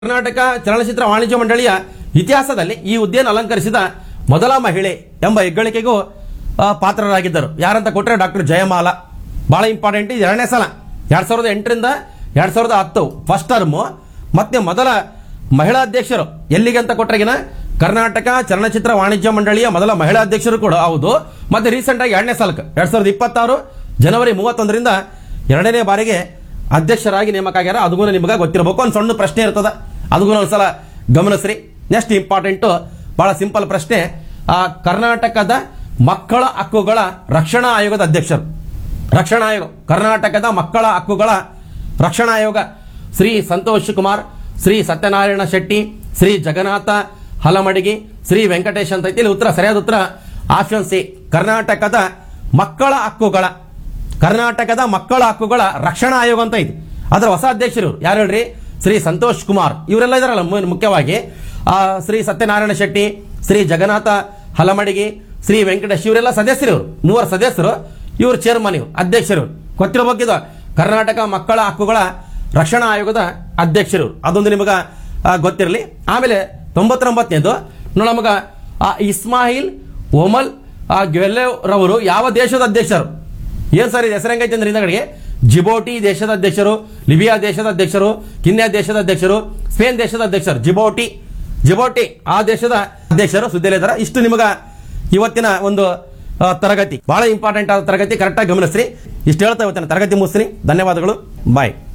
ಕರ್ನಾಟಕ ಚಲನಚಿತ್ರ ವಾಣಿಜ್ಯ ಮಂಡಳಿಯ ಇತಿಹಾಸದಲ್ಲಿ ಈ ಹುದ್ದೆಯನ್ನು ಅಲಂಕರಿಸಿದ ಮೊದಲ ಮಹಿಳೆ ಎಂಬ ಹೆಗ್ಗಳಿಕೆಗೂ ಆ, ಪಾತ್ರರಾಗಿದ್ದರು ಯಾರಂತ ಕೊಟ್ಟರೆ ಡಾಕ್ಟರ್ ಜಯಮಾಲ ಬಹಳ ಇಂಪಾರ್ಟೆಂಟ್ ಇದು ಎರಡನೇ ಸಲ ಎರಡ್ ಸಾವಿರದ ಎಂಟರಿಂದ ಎರಡ್ ಸಾವಿರದ ಹತ್ತು ಫಸ್ಟ್ ಟರ್ಮು ಮತ್ತೆ ಮೊದಲ ಮಹಿಳಾ ಅಧ್ಯಕ್ಷರು ಎಲ್ಲಿಗೆ ಅಂತ ಕೊಟ್ರಾಗಿನ ಕರ್ನಾಟಕ ಚಲನಚಿತ್ರ ವಾಣಿಜ್ಯ ಮಂಡಳಿಯ ಮೊದಲ ಮಹಿಳಾ ಅಧ್ಯಕ್ಷರು ಕೂಡ ಹೌದು ಮತ್ತೆ ರೀಸೆಂಟ್ ಆಗಿ ಎರಡನೇ ಸಲಕ್ಕೆ ಎರಡ್ ಸಾವಿರದ ಇಪ್ಪತ್ತಾರು ಜನವರಿ ಮೂವತ್ತೊಂದರಿಂದ ಎರಡನೇ ಬಾರಿಗೆ ಅಧ್ಯಕ್ಷರಾಗಿ ನೇಮಕ ಆಗ್ಯಾರ ಅದಗೂ ನಿಮಗೆ ಗೊತ್ತಿರಬೇಕು ಒಂದು ಸಣ್ಣ ಪ್ರಶ್ನೆ ಇರ್ತದ ಅದಕ್ಕೂ ಒಂದ್ಸಲ ಗಮನಿಸ್ರಿ ನೆಕ್ಸ್ಟ್ ಇಂಪಾರ್ಟೆಂಟ್ ಬಹಳ ಸಿಂಪಲ್ ಪ್ರಶ್ನೆ ಆ ಕರ್ನಾಟಕದ ಮಕ್ಕಳ ಹಕ್ಕುಗಳ ರಕ್ಷಣಾ ಆಯೋಗದ ಅಧ್ಯಕ್ಷರು ರಕ್ಷಣಾ ಆಯೋಗ ಕರ್ನಾಟಕದ ಮಕ್ಕಳ ಹಕ್ಕುಗಳ ರಕ್ಷಣಾ ಆಯೋಗ ಶ್ರೀ ಸಂತೋಷ್ ಕುಮಾರ್ ಶ್ರೀ ಸತ್ಯನಾರಾಯಣ ಶೆಟ್ಟಿ ಶ್ರೀ ಜಗನ್ನಾಥ ಹಲಮಡಿಗಿ ಶ್ರೀ ವೆಂಕಟೇಶ್ ಅಂತ ಐತಿ ಇಲ್ಲಿ ಉತ್ತರ ಸರಿಯಾದ ಉತ್ತರ ಆಪ್ಷನ್ ಸಿ ಕರ್ನಾಟಕದ ಮಕ್ಕಳ ಹಕ್ಕುಗಳ ಕರ್ನಾಟಕದ ಮಕ್ಕಳ ಹಕ್ಕುಗಳ ರಕ್ಷಣಾ ಆಯೋಗ ಅಂತ ಐತಿ ಅದರ ಹೊಸ ಅಧ್ಯಕ್ಷರು ಇವ್ರು. ಯಾರು ಹೇಳ್ರಿ ಶ್ರೀ ಸಂತೋಷ್ ಕುಮಾರ್ ಇವರೆಲ್ಲ ಇದಾರಲ್ಲ ಮು- ಮುಖ್ಯವಾಗಿ ಆ, ಶ್ರೀ ಸತ್ಯನಾರಾಯಣ ಶೆಟ್ಟಿ ಶ್ರೀ ಜಗನ್ನಾಥ ಹಲಮಡಿಗಿ ಶ್ರೀ ವೆಂಕಟೇಶ್ ಇವರೆಲ್ಲ ಸದಸ್ಯರು ಇವರು ಮೂವರು ಸದಸ್ಯರು ಇವರು ಚೇರ್ಮನ್ ಇವರು ಅಧ್ಯಕ್ಷರು ಗೊತ್ತಿರಬೇಕಿದು ಕರ್ನಾಟಕ ಮಕ್ಕಳ ಹಕ್ಕುಗಳ ರಕ್ಷಣಾ ಆಯೋಗದ ಅಧ್ಯಕ್ಷರು ಅದೊಂದು ನಿಮಗ ಗೊತ್ತಿರಲಿ ಆಮೇಲೆ ತೊಂಬತ್ತೊಂಬತ್ತನೇದು ನಮಗ ಆ ಇಸ್ಮಾಯಿಲ್ ಒಮಲ್ ಆ ಗೆಲೆವ್ ರವರು ಯಾವ ದೇಶದ ಅಧ್ಯಕ್ಷರು ಏನ್ ಸರ್ ಇದು ಹೆಸರಂಗೈತೆ ಅಂದ್ರೆ ಹಿಂದಗಡೆಗೆ ಜಿಬೋಟಿ ದೇಶದ ಅಧ್ಯಕ್ಷರು ಲಿಬಿಯಾ ದೇಶದ ಅಧ್ಯಕ್ಷರು ಕಿನ್ಯಾ ದೇಶದ ಅಧ್ಯಕ್ಷರು ಸ್ಪೇನ್ ದೇಶದ ಅಧ್ಯಕ್ಷರು ಜಿಬೋಟಿ ಜಿಬೋಟಿ ಆ ದೇಶದ ಅಧ್ಯಕ್ಷರು ಸುದ್ದಿಲಿದ್ದಾರೆ ಇಷ್ಟು ನಿಮಗ ಇವತ್ತಿನ ಒಂದು ಆ, ತರಗತಿ ಬಹಳ ಇಂಪಾರ್ಟೆಂಟ್ ಆದ ತರಗತಿ ಕರೆಕ್ಟಾಗಿ ಗಮನಿಸ್ರಿ ಇಷ್ಟು ಹೇಳ್ತಾ ಇವತ್ತಿನ ತರಗತಿ ಮುಗಿಸ್ರಿ ಧನ್ಯವಾದಗಳು ಬಾಯ್